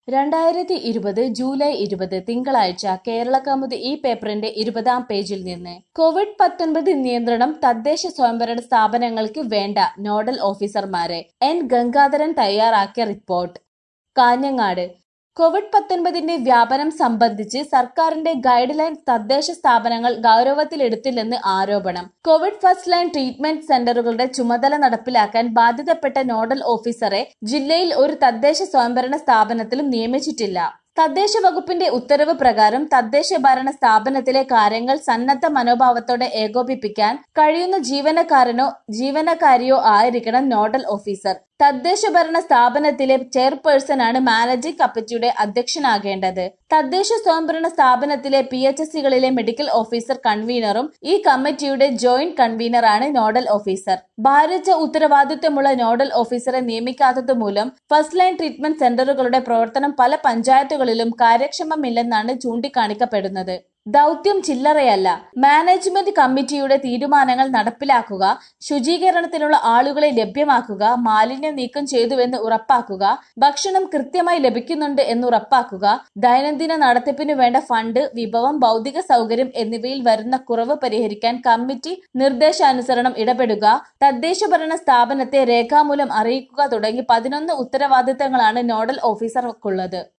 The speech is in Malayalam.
രണ്ടായിരത്തി ഇരുപത് ജൂലൈ ഇരുപത് തിങ്കളാഴ്ച കേരളകൗമുദി ഈ പേപ്പറിന്റെ ഇരുപതാം പേജിൽ നിന്ന് കോവിഡ് പത്തൊൻപത് നിയന്ത്രണം തദ്ദേശ സ്വയംഭരണ സ്ഥാപനങ്ങൾക്ക് വേണ്ട നോഡൽ ഓഫീസർമാരെ എൻ ഗംഗാധരൻ തയ്യാറാക്കിയ റിപ്പോർട്ട് കാഞ്ഞങ്ങാട് കോവിഡ് പത്തൊൻപതിന്റെ വ്യാപനം സംബന്ധിച്ച് സർക്കാരിന്റെ ഗൈഡ് ലൈൻ തദ്ദേശ സ്ഥാപനങ്ങൾ ഗൗരവത്തിലെടുത്തില്ലെന്ന് ആരോപണം കോവിഡ് ഫസ്റ്റ് ലൈൻ ട്രീറ്റ്മെന്റ് സെന്ററുകളുടെ ചുമതല നടപ്പിലാക്കാൻ ബാധ്യതപ്പെട്ട നോഡൽ ഓഫീസറെ ജില്ലയിൽ ഒരു തദ്ദേശ സ്വയംഭരണ സ്ഥാപനത്തിലും നിയമിച്ചിട്ടില്ല തദ്ദേശ വകുപ്പിന്റെ ഉത്തരവ് പ്രകാരം തദ്ദേശ ഭരണ സ്ഥാപനത്തിലെ കാര്യങ്ങൾ സന്നദ്ധ മനോഭാവത്തോടെ ഏകോപിപ്പിക്കാൻ കഴിയുന്ന ജീവനക്കാരനോ ജീവനക്കാരിയോ ആയിരിക്കണം നോഡൽ ഓഫീസർ തദ്ദേശ ഭരണ സ്ഥാപനത്തിലെ ചെയർപേഴ്സണാണ് മാനേജിംഗ് കമ്മിറ്റിയുടെ അധ്യക്ഷനാകേണ്ടത് തദ്ദേശ സ്വയംഭരണ സ്ഥാപനത്തിലെ പി എച്ച് എസ് സികളിലെ മെഡിക്കൽ ഓഫീസർ കൺവീനറും ഈ കമ്മിറ്റിയുടെ ജോയിന്റ് കൺവീനറാണ് നോഡൽ ഓഫീസർ ഭാരിച്ച ഉത്തരവാദിത്വമുള്ള നോഡൽ ഓഫീസറെ നിയമിക്കാത്തത് മൂലം ഫസ്റ്റ് ലൈൻ ട്രീറ്റ്മെന്റ് സെന്ററുകളുടെ പ്രവർത്തനം പല പഞ്ചായത്തുകളിലും കാര്യക്ഷമമില്ലെന്നാണ് ചൂണ്ടിക്കാണിക്കപ്പെടുന്നത് ദൗത്യം ചില്ലറയല്ല മാനേജ്മെന്റ് കമ്മിറ്റിയുടെ തീരുമാനങ്ങൾ നടപ്പിലാക്കുക ശുചീകരണത്തിനുള്ള ആളുകളെ ലഭ്യമാക്കുക മാലിന്യം നീക്കം ചെയ്തുവെന്ന് ഉറപ്പാക്കുക ഭക്ഷണം കൃത്യമായി ലഭിക്കുന്നുണ്ട് എന്ന് ഉറപ്പാക്കുക ദൈനംദിന നടത്തിപ്പിനു വേണ്ട ഫണ്ട് വിഭവം ഭൗതിക സൗകര്യം എന്നിവയിൽ വരുന്ന കുറവ് പരിഹരിക്കാൻ കമ്മിറ്റി നിർദ്ദേശാനുസരണം ഇടപെടുക തദ്ദേശഭരണ സ്ഥാപനത്തെ രേഖാമൂലം അറിയിക്കുക തുടങ്ങി പതിനൊന്ന് ഉത്തരവാദിത്തങ്ങളാണ് നോഡൽ ഓഫീസർക്കുള്ളത്